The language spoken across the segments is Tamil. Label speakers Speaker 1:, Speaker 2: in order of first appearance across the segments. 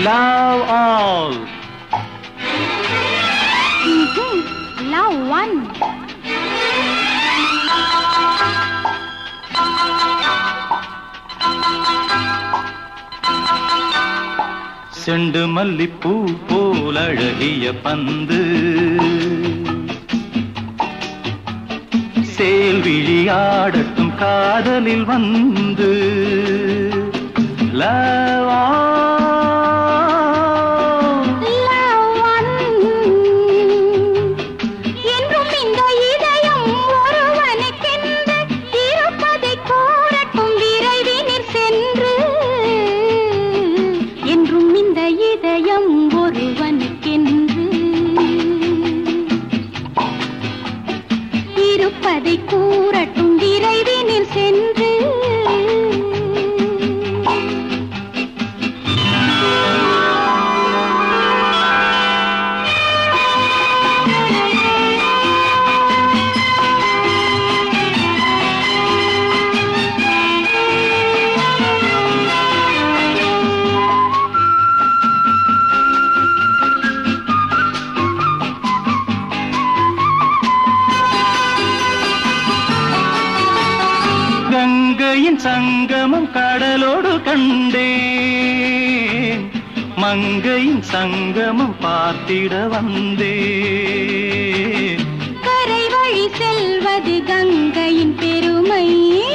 Speaker 1: Love all.
Speaker 2: Love one.
Speaker 1: செண்டு மல்லிப்பூ போல் அழகிய பந்து சேல் விழியாடட்டும் காதலில் வந்து Love all.
Speaker 2: Love one. என்றும் இந்த இதயம் ஒருவனுக்கென்று இருப்பதை கூறட்டும் விரைவினில் சென்று என்றும் இந்த இதயம் ஒருவனுக்கென்று இருப்பதை கூறட்டும் விரைவினில் சென்று
Speaker 1: கங்கையின் சங்கமம் கடலோடு கண்டேன் மங்கையின் சங்கமம் பார்த்திட வந்தேன்
Speaker 2: கரை வழி செல்வது கங்கையின் பெருமை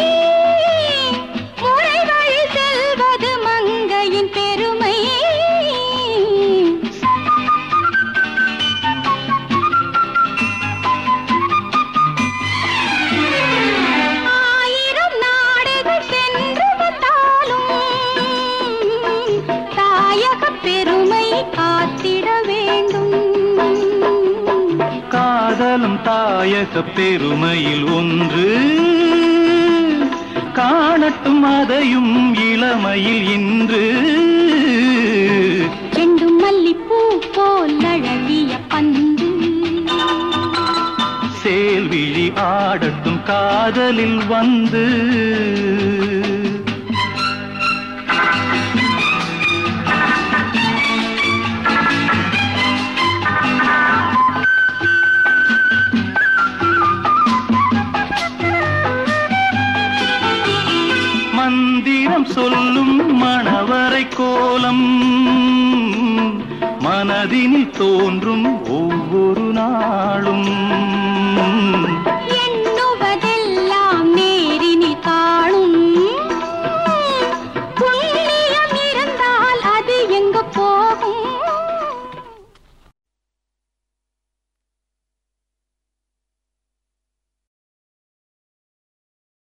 Speaker 2: முறை வழி செல்வது மங்கையின் பெருமை ஆயிரம் நாடுகள் சென்று வந்தாலும் தாயகப் பெருமை காத்திட வேண்டும்
Speaker 1: காதலும் தாயக பெருமையில் ஒன்று காணட்டும் அதையும் இளமையில் இன்று
Speaker 2: செண்டும் மல்லிப்பூ போல் அழகிய பந்து
Speaker 1: சேல்விழி ஆடட்டும் காதலில் வந்து மந்திரம் சொல்லும் மணவரை கோலம் மனதினில் தோன்றும் ஒவ்வொரு நாளும்